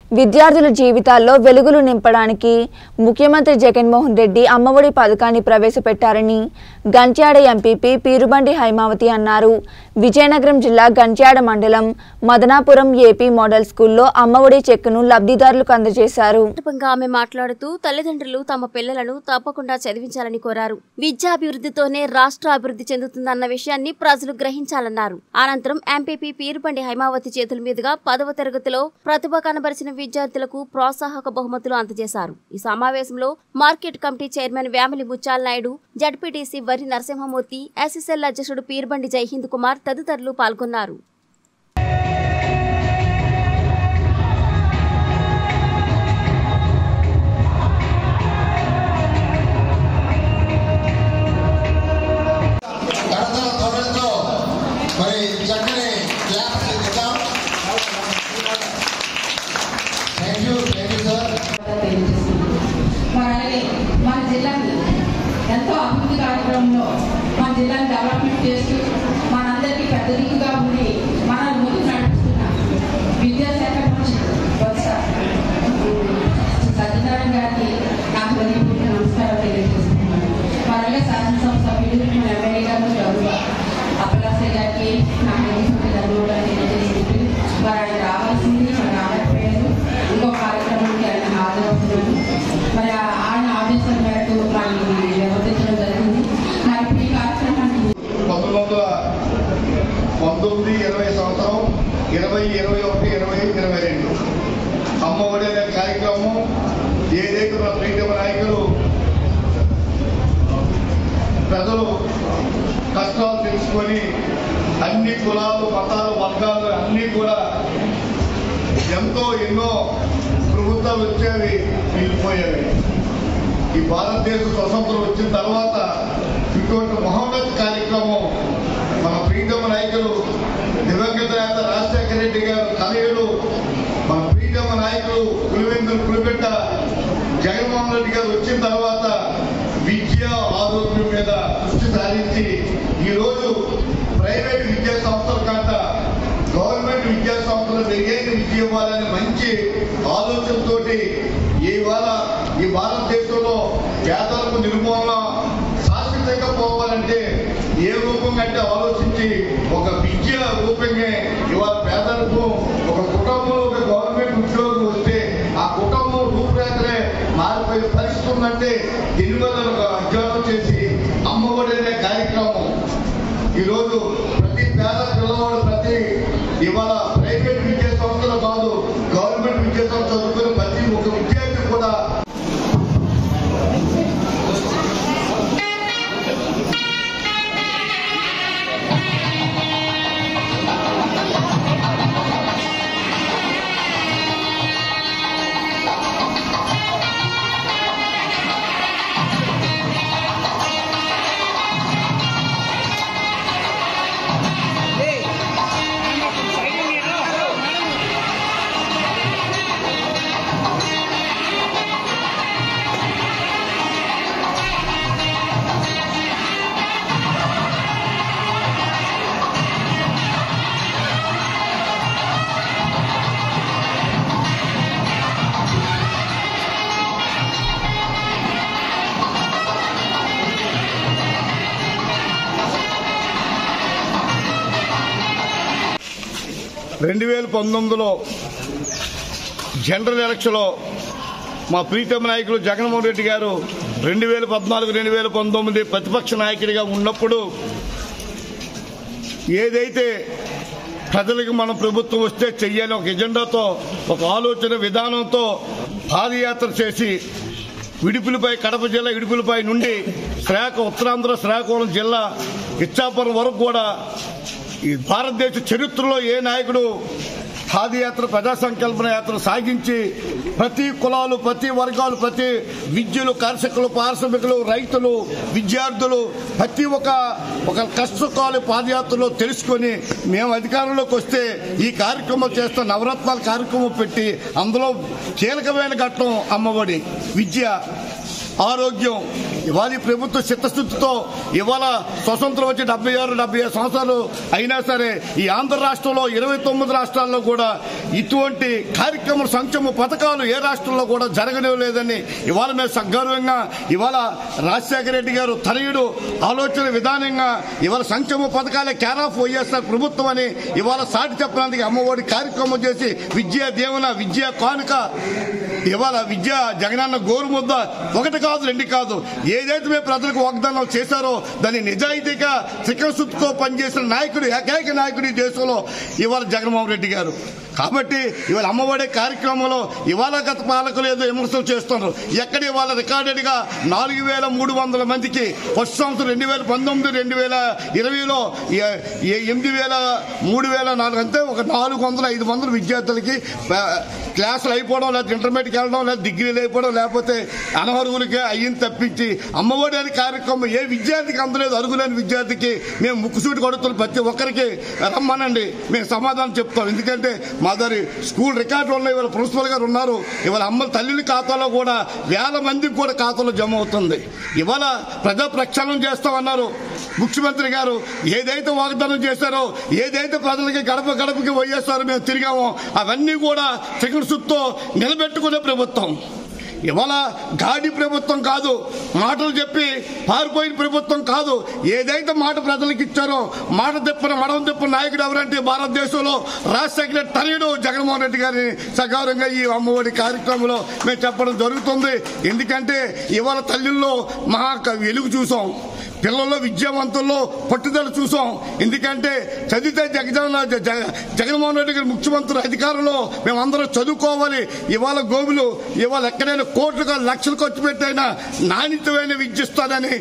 విద్యార్థుల జీవితాల్లో వెలుగులు నింపడానికి ముఖ్యమంత్రి జగన్మోహన్ రెడ్డి అమ్మఒడి పథకాన్ని ప్రవేశపెట్టారని గంట్యాడ ఎంపీపీ పీరుబండి హైమావతి అన్నారు విజయనగరం జిల్లా గంట్యాడ మండలం మదనాపురం ఏపీ మోడల్ స్కూల్లో అమ్మఒడి చెక్కును లబ్ధిదారులకు అందజేశారు సందర్భంగా ఆమె మాట్లాడుతూ తల్లిదండ్రులు తమ పిల్లలను తప్పకుండా చదివించాలని కోరారు విద్యాభివృద్ధితోనే రాష్ట్ర అభివృద్ధి చెందుతుందన్న విషయాన్ని ప్రజలు గ్రహించాలన్నారు అనంతరం ఎంపీపీ పీరుబండి హైమావతి చేతుల మీదుగా పదవ తరగతిలో ప్రతిభ కనబరిచిన విద్యార్థులకు ప్రోత్సాహక బహుమతులు అందజేశారు ఈ సమావేశంలో మార్కెట్ కమిటీ చైర్మన్ వేమలి ముత్యాల నాయుడు జడ్పీటీసీ వరి నరసింహమూర్తి ఎస్ఎస్ఎల్ అధ్యక్షుడు పీరుబండి జైహింద్ కుమార్ తదితరులు పాల్గొన్నారు కడతల తొడలతో మరి చక్కని క్లాస్ ఇద్దాం thank you thank you sir మరి అలాగే మన జిల్లాని ఎంతో అభివృద్ధి కార్యక్రమంలో మన జిల్లాని డెవలప్మెంట్ చేస్తూ మనందరికీ పెద్ద దిక్కుగా ఉండి మనల్ని ముందుకు నడిపిస్తున్న విద్యాశాఖ మంత్రి బొత్స సత్యనారాయణ గారికి నాకు హృదయపూర్వక నమస్కారం తెలియజేస్తున్నాను మరి అలాగే శాసనసభ సభ్యులు మన ఎమ్మెల్యే గారు గౌరవ అప్పలాసే గారికి నా హృదయపూర్వక ధన్యవాదాలు తెలియజేసుకుంటూ మరి ఆయన రావాల్సింది మరి రాలేకపోయారు ఇంకో కార్యక్రమానికి ఆయన హాజరవుతున్నాను మరి ఆ- ఆయన ఆదేశాల మేరకు మరి నిర్వర్తించడం జరిగింది మరి ఇప్పుడు ఈ కార్యక్రమానికి పంతొమ్మిది వందల పంతొమ్మిది ఇరవై సంవత్సరం ఇరవై ఇరవై ఒకటి ఇరవై ఇరవై రెండు అమ్మఒడి అనే కార్యక్రమం ఏదైతే మన ప్రీతమ నాయకులు ప్రజలు కష్టాలు తెలుసుకొని అన్ని కులాలు మతాలు వర్గాలు అన్నీ కూడా ఎంతో ఎన్నో ప్రభుత్వాలు వచ్చేవి వెళ్ళిపోయేవి ఈ భారతదేశ స్వతంత్రం వచ్చిన తర్వాత ఇటువంటి మహోన్నత కార్యక్రమం మన ప్రీతమ నాయకులు దివంగత నేత రాజశేఖర రెడ్డి గారు తనయులు మన ప్రీతమ నాయకులు పులివెందులు పులిపెట్ట జగన్మోహన్ రెడ్డి గారు వచ్చిన తర్వాత విద్య ఆరోగ్యం మీద దృష్టి సారించి ఈరోజు ప్రైవేట్ విద్యా సంస్థల కాట గవర్నమెంట్ విద్యా సంస్థలు మెరుగైన విద్య ఇవ్వాలని మంచి ఆలోచనతోటి ఇవాళ ఈ భారతదేశంలో పేదలకు నిర్మూలన శాశ్వతంగా పోవాలంటే ఏ రూపంగా అంటే ఆలోచించి ఒక విద్య రూపంగా ఇవాళ పేదలకు ఒక కుటుంబంలో ఒక గవర్నమెంట్ ఉద్యోగం వస్తే ఆ కుటుంబం రూపురేఖలే మారిపోయే పరిస్థితి ఉందంటే దీనివల్ల ఒక అధ్యయనం చేసి అమ్మఒడి అనే కార్యక్రమం ఈరోజు ప్రతి పేద పిల్లవాడు ప్రతి ఇవాళ ప్రైవేట్ విద్యా సంస్థలు కాదు గవర్నమెంట్ విద్యా సంస్థ చదువుకునే ప్రతి ఒక విద్యార్థి కూడా రెండు వేల పంతొమ్మిదిలో జనరల్ ఎలక్షన్లో మా ప్రీతమ నాయకులు జగన్మోహన్ రెడ్డి గారు రెండు వేల పద్నాలుగు రెండు వేల పంతొమ్మిది ప్రతిపక్ష నాయకుడిగా ఉన్నప్పుడు ఏదైతే ప్రజలకు మన ప్రభుత్వం వస్తే చెయ్యాలి ఒక ఎజెండాతో ఒక ఆలోచన విధానంతో పాదయాత్ర చేసి విడుపులపై కడప జిల్లా ఇడుపులపై నుండి శ్రాక ఉత్తరాంధ్ర శ్రీకాకుళం జిల్లా ఇచ్చాపురం వరకు కూడా ఈ భారతదేశ చరిత్రలో ఏ నాయకుడు పాదయాత్ర ప్రజా సంకల్పన యాత్ర సాగించి ప్రతి కులాలు ప్రతి వర్గాలు ప్రతి విద్యులు కర్షకులు పారిశ్రామికులు రైతులు విద్యార్థులు ప్రతి ఒక్క ఒక కష్టకాలు పాదయాత్రలో తెలుసుకొని మేము అధికారంలోకి వస్తే ఈ కార్యక్రమం చేస్తే నవరత్నాల కార్యక్రమం పెట్టి అందులో కీలకమైన ఘట్టం అమ్మఒడి విద్య ఆరోగ్యం ఇవాళ ఈ ప్రభుత్వ చిత్తశుద్ధితో ఇవాళ స్వతంత్రం వచ్చి డెబ్బై ఆరు డెబ్బై ఐదు సంవత్సరాలు అయినా సరే ఈ ఆంధ్ర రాష్ట్రంలో ఇరవై తొమ్మిది రాష్ట్రాల్లో కూడా ఇటువంటి కార్యక్రమాలు సంక్షేమ పథకాలు ఏ రాష్ట్రంలో కూడా జరగడం లేదని ఇవాళ మేము సగౌరవంగా ఇవాళ రాజశేఖర రెడ్డి గారు తనయుడు ఆలోచన విధానంగా ఇవాళ సంక్షేమ పథకాలే కేర్ ఆఫ్ వైఎస్ఆర్ ప్రభుత్వం అని ఇవాళ సాటి చెప్పడానికి అమ్మఒడి కార్యక్రమం చేసి విద్యా దీవెన విద్యా కానుక ఇవాళ విద్య జగనన్న గోరుముద్ద ఒకటి కాదు రెండు కాదు ఏదైతే మేము ప్రజలకు వాగ్దానం చేశారో దాన్ని నిజాయితీగా చిక్కశుద్ధితో పనిచేసిన నాయకుడు ఏకైక నాయకుడు ఈ దేశంలో ఇవాళ జగన్మోహన్ రెడ్డి గారు కాబట్టి ఇవాళ అమ్మఒడే కార్యక్రమంలో ఇవాళ గత పాలకులు ఏదో విమర్శలు చేస్తున్నారు ఎక్కడ ఇవాళ రికార్డెడ్ గా నాలుగు వేల మూడు వందల మందికి ఫస్ట్ సంవత్సరం రెండు వేల పంతొమ్మిది రెండు వేల ఇరవైలో ఎ- ఎ- ఎనిమిది వేల మూడు వేల నాలుగు అంటే ఒక నాలుగు వందల ఐదు వందల విద్యార్థులకి ఆ, క్లాసులు అయిపోవడం లేదా ఇంటర్మీడియట్కి వెళ్ళడం లేదా డిగ్రీలు అయిపోవడం లేకపోతే అనర్హులకే అయ్యింది తప్పించి అమ్మఒడి అనే కార్యక్రమం ఏ విద్యార్థికి అందలేదు అరుగులేని విద్యార్థికి మేము ముక్కుసూటి కొడుతున్న ప్రతి ఒక్కరికి రమ్మనండి మేము సమాధానం చెప్తాం ఎందుకంటే మా దగ్గర స్కూల్ రికార్డులు ఉన్నాయి ఇవాళ ప్రిన్సిపల్ గారు ఉన్నారు ఇవాళ అమ్మ తల్లిని ఖాతాలో కూడా వేల మందికి కూడా ఖాతాలో జమ అవుతుంది ఇవాళ ప్రజా ప్రక్షాళన చేస్తామన్నారు ముఖ్యమంత్రి గారు ఏదైతే వాగ్దానం చేశారో ఏదైతే ప్రజలకి గడప గడపకి వైఎస్ఆర్ మేము తిరిగామో అవన్నీ కూడా చికిత్సతో నిలబెట్టుకునే ప్రభుత్వం ఇవాళ గాడి ప్రభుత్వం కాదు మాటలు చెప్పి పారిపోయిన ప్రభుత్వం కాదు ఏదైతే మాట ప్రజలకు ఇచ్చారో మాట తిప్పిన మడవ తిప్పిన నాయకుడు ఎవరంటే భారతదేశంలో రాజశేఖర రెడ్డి తనయుడు జగన్మోహన్ రెడ్డి గారిని సగౌరవంగా ఈ అమ్మఒడి కార్యక్రమంలో మేము చెప్పడం జరుగుతుంది ఎందుకంటే ఇవాళ తల్లిల్లో మహా వెలుగు చూసాం పిల్లల్లో విద్యావంతుల్లో పట్టుదల చూసాం ఎందుకంటే చదివితే జగజన జగ- జగన్మోహన్ రెడ్డి గారు ముఖ్యమంత్రి అధికారంలో మేమందరం చదువుకోవాలి ఇవాళ గోవులు ఇవాళ ఎక్కడైనా కోట్లుగా లక్షలు ఖర్చు పెట్టైనా నాణ్యతమైన విద్య ఇస్తానని